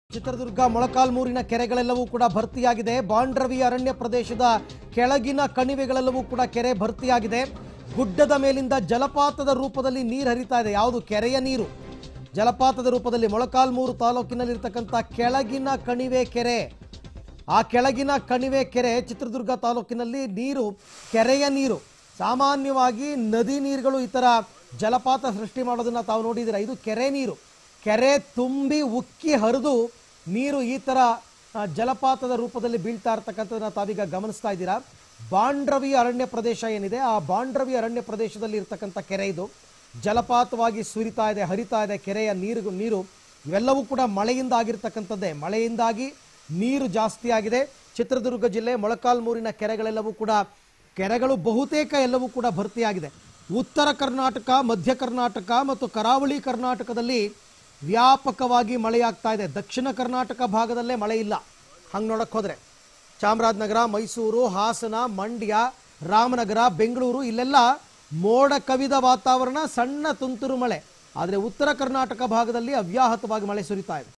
ಚಿತ್ರದುರ್ಗ ಮೊಳಕಾಲ್ಮೂರಿನ ಕೆರೆಗಳೆಲ್ಲವೂ ಕೂಡ ಭರ್ತಿಯಾಗಿದೆ ಬಾಂಡ್ರವಿ ಅರಣ್ಯ ಪ್ರದೇಶದ ಕೆಳಗಿನ ಕಣಿವೆಗಳೆಲ್ಲವೂ ಕೂಡ ಕೆರೆ ಭರ್ತಿಯಾಗಿದೆ ಗುಡ್ಡದ ಮೇಲಿಂದ ಜಲಪಾತದ ರೂಪದಲ್ಲಿ ನೀರು ಹರಿತಾ ಇದೆ ಯಾವುದು ಕೆರೆಯ ನೀರು ಜಲಪಾತದ ರೂಪದಲ್ಲಿ ಮೊಳಕಾಲ್ಮೂರು ತಾಲೂಕಿನಲ್ಲಿರ್ತಕ್ಕಂಥ ಕೆಳಗಿನ ಕಣಿವೆ ಕೆರೆ ಆ ಕೆಳಗಿನ ಕಣಿವೆ ಕೆರೆ ಚಿತ್ರದುರ್ಗ ತಾಲೂಕಿನಲ್ಲಿ ನೀರು ಕೆರೆಯ ನೀರು ಸಾಮಾನ್ಯವಾಗಿ ನದಿ ನೀರುಗಳು ಈ ಥರ ಜಲಪಾತ ಸೃಷ್ಟಿ ಮಾಡೋದನ್ನ ತಾವು ನೋಡಿದ್ದೀರಾ ಇದು ಕೆರೆ ನೀರು ಕೆರೆ ತುಂಬಿ ಉಕ್ಕಿ ಹರಿದು ನೀರು ಈ ಥರ ಆ, ಜಲಪಾತದ ರೂಪದಲ್ಲಿ ಬೀಳ್ತಾ ಇರ್ತಕ್ಕಂಥದ್ದನ್ನ ತಾವೀಗ ಗಮನಿಸ್ತಾ ಇದ್ದೀರಾ ಬಾಂಡ್ರವಿ ಅರಣ್ಯ ಪ್ರದೇಶ ಏನಿದೆ ಆ ಬಾಂಡ್ರವಿ ಅರಣ್ಯ ಪ್ರದೇಶದಲ್ಲಿ ಇರ್ತಕ್ಕಂಥ ಕೆರೆ ಇದು ಜಲಪಾತವಾಗಿ ಸುರಿತಾ ಇದೆ ಹರಿತಾ ಇದೆ ಕೆರೆಯ ನೀರು ನೀರು ಇವೆಲ್ಲವೂ ಕೂಡ ಮಳೆಯಿಂದ ಆಗಿರ್ತಕ್ಕಂಥದ್ದೇ ಮಳೆಯಿಂದಾಗಿ ನೀರು ಜಾಸ್ತಿ ಆಗಿದೆ ಚಿತ್ರದುರ್ಗ ಜಿಲ್ಲೆ ಮೊಳಕಾಲ್ಮೂರಿನ ಕೆರೆಗಳೆಲ್ಲವೂ ಕೂಡ ಕೆರೆಗಳು ಬಹುತೇಕ ಎಲ್ಲವೂ ಕೂಡ ಭರ್ತಿಯಾಗಿದೆ ಉತ್ತರ ಕರ್ನಾಟಕ ಮಧ್ಯ ಕರ್ನಾಟಕ ಮತ್ತು ಕರಾವಳಿ ಕರ್ನಾಟಕದಲ್ಲಿ ವ್ಯಾಪಕವಾಗಿ ಮಳೆಯಾಗ್ತಾ ಇದೆ ದಕ್ಷಿಣ ಕರ್ನಾಟಕ ಭಾಗದಲ್ಲೇ ಮಳೆ ಇಲ್ಲ ಹಂಗೆ ನೋಡಕ್ ಹೋದ್ರೆ ಚಾಮರಾಜನಗರ ಮೈಸೂರು ಹಾಸನ ಮಂಡ್ಯ ರಾಮನಗರ ಬೆಂಗಳೂರು ಇಲ್ಲೆಲ್ಲ ಮೋಡ ಕವಿದ ವಾತಾವರಣ ಸಣ್ಣ ತುಂತುರು ಮಳೆ ಆದರೆ ಉತ್ತರ ಕರ್ನಾಟಕ ಭಾಗದಲ್ಲಿ ಅವ್ಯಾಹತವಾಗಿ ಮಳೆ ಸುರಿತಾ ಇದೆ